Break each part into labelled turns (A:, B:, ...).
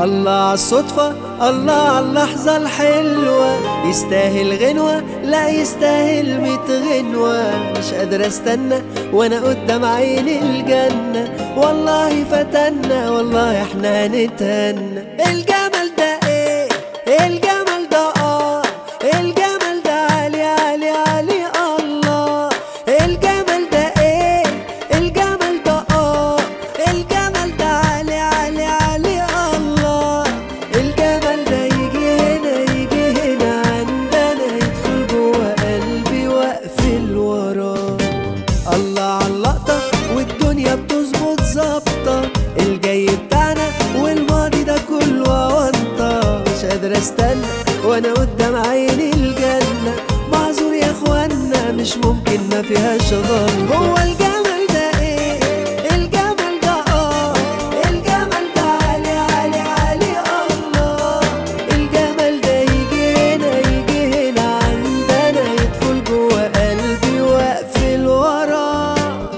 A: الله عالصدفة الله عاللحظة الحلوة يستاهل غنوة لا يستاهل ميت غنوة مش قادر استنى وانا قدام عيني الجنة والله فتنا والله احنا هنتهنى الجمال ده ايه الجمال ده اه الجمال ده عالي عالي عالي الله الجمال ده ايه الجمال ده اه الجمال ده عالي عالي عالي الله الجمال ده يجي هنا يجي هنا عندنا يدخل جوه قلبي واقفل وراه الله عاللقطة والدنيا بتظبط ظابطة الجاي بتاعنا والماضي ده كله أونطة مش قادر استنى وانا قدام عيني الجنة معذور يا اخوانا مش ممكن ما فيهاش غلط هو الجمال ده ايه الجمال ده اه الجمال ده عالي عالي عالي الله الجمال ده يجي هنا يجي هنا عندنا يدخل جوه قلبي واقفل وراه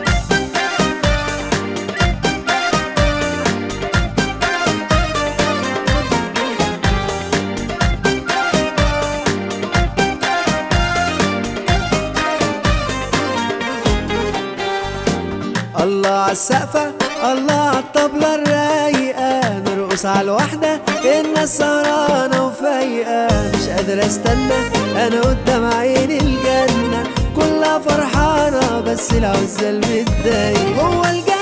A: الله عالسقفة الله عالطبلة الرايقة نرقص عالوحدة الناس سهرانة وفايقة مش قادر استنى انا قدام عيني الجنة كلها فرحانة بس العزة المتضايق هو الجنة